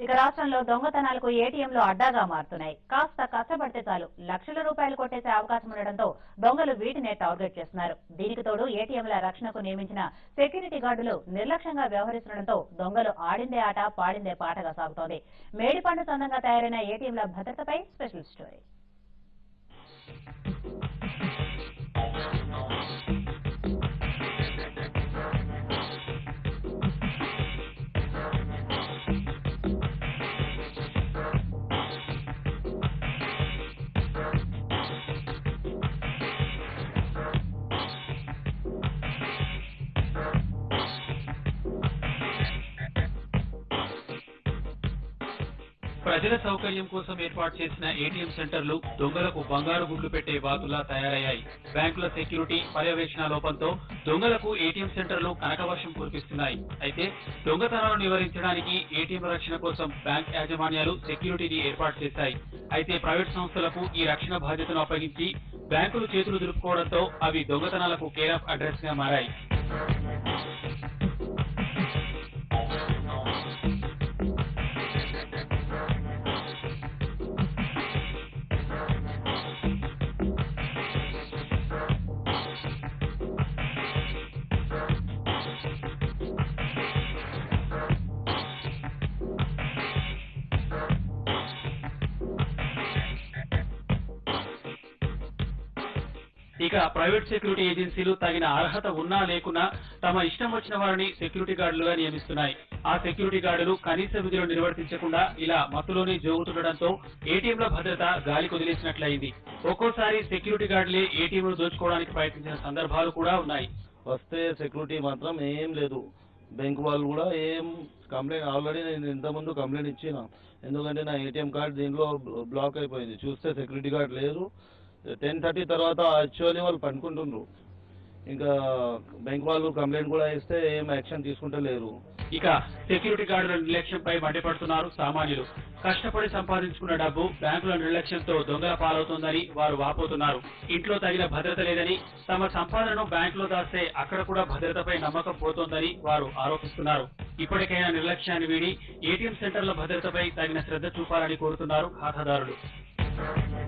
ఇక రాష్ట్రంలో దొంగతనాలకు ఏటీఎంలు అడ్డాగా మారుతున్నాయి కాస్త కష్టపడితే చాలు లక్షల రూపాయలు కొట్టేసే అవకాశం ఉండడంతో దొంగలు వీటినే టార్గెట్ చేస్తున్నారు దీనికి తోడు ఏటీఎంల రక్షణకు నియమించిన సెక్యూరిటీ గార్డులు నిర్లక్ష్యంగా వ్యవహరిస్తుండటంతో దొంగలు ఆడిందే ఆట పాడిందే పాటగా సాగుతోంది మేడిపండు సొంతంగా తయారైన ఏటీఎంల భద్రతపై స్పెషల్ స్టోరీ ప్రజల సౌకర్యం కోసం ఏర్పాటు చేసిన ఏటీఎం సెంటర్లు దొంగలకు బంగారు గుడ్లు పెట్టే బాతులా తయారయ్యాయి బ్యాంకుల సెక్యూరిటీ పర్యవేక్షణ లోపంతో దొంగలకు ఏటీఎం సెంటర్లు కనకవర్షం కురిపిస్తున్నాయి అయితే దొంగతనాలను నివారించడానికి ఏటీఎం రక్షణ కోసం బ్యాంక్ యాజమాన్యాలు సెక్యూరిటీని ఏర్పాటు చేశాయి అయితే ప్రైవేట్ సంస్థలకు ఈ రక్షణ బాధ్యతను అప్పగించి బ్యాంకులు చేతులు దులుపుకోవడంతో అవి దొంగతనాలకు కేర్ ఆఫ్ అడ్రస్ గా మారాయి ఇక ప్రైవేట్ సెక్యూరిటీ ఏజెన్సీలు తగిన అర్హత ఉన్నా లేకున్నా తమ ఇష్టం వచ్చిన వారిని సెక్యూరిటీ గార్డులుగా నియమిస్తున్నాయి ఆ సెక్యూరిటీ గార్డులు కనీస విధులు నిర్వర్తించకుండా ఇలా మత్తులోనే జోగుతుండటంతో ఏటీఎంల భద్రత గాలి కుదిలేసినట్లయింది ఒక్కోసారి సెక్యూరిటీ గార్డులే ఏటీఎంలు దోచుకోవడానికి ప్రయత్నించిన సందర్భాలు కూడా ఉన్నాయి వస్తే సెక్యూరిటీ మాత్రం ఏం లేదు బ్యాంక్ వాళ్ళు కూడా ఏం కంప్లైంట్ ఆల్రెడీ నేను ఇంతకుముందు కంప్లైంట్ ఇచ్చిన ఎందుకంటే నా ఏటీఎం కార్డ్ దీంట్లో బ్లాక్ అయిపోయింది చూస్తే సెక్యూరిటీ గార్డ్ లేదు టెన్ థర్టీ తర్వాత యాక్చువల్లీ వాళ్ళు పనుకుంటుండ్రు ఇంకా బ్యాంక్ వాళ్ళు కంప్లైంట్ కూడా ఇస్తే ఏం యాక్షన్ తీసుకుంటలేరు ఇక సెక్యూరిటీ గార్డుల నిర్లక్ష్యంపై మండిపడుతున్నారు సామాన్యులు కష్టపడి సంపాదించుకున్న డబ్బు బ్యాంకుల నిర్లక్ష్యంతో దొంగల పాలవుతోందని వారు వాపోతున్నారు ఇంట్లో తగిన భద్రత లేదని తమ సంపాదనను బ్యాంకులో దాస్తే అక్కడ కూడా భద్రతపై నమ్మకం పోతోందని వారు ఆరోపిస్తున్నారు ఇప్పటికైనా నిర్లక్ష్యాన్ని వీడి ఏటీఎం సెంటర్ల భద్రతపై తగిన శ్రద్ధ చూపాలని కోరుతున్నారు ఖాతాదారులు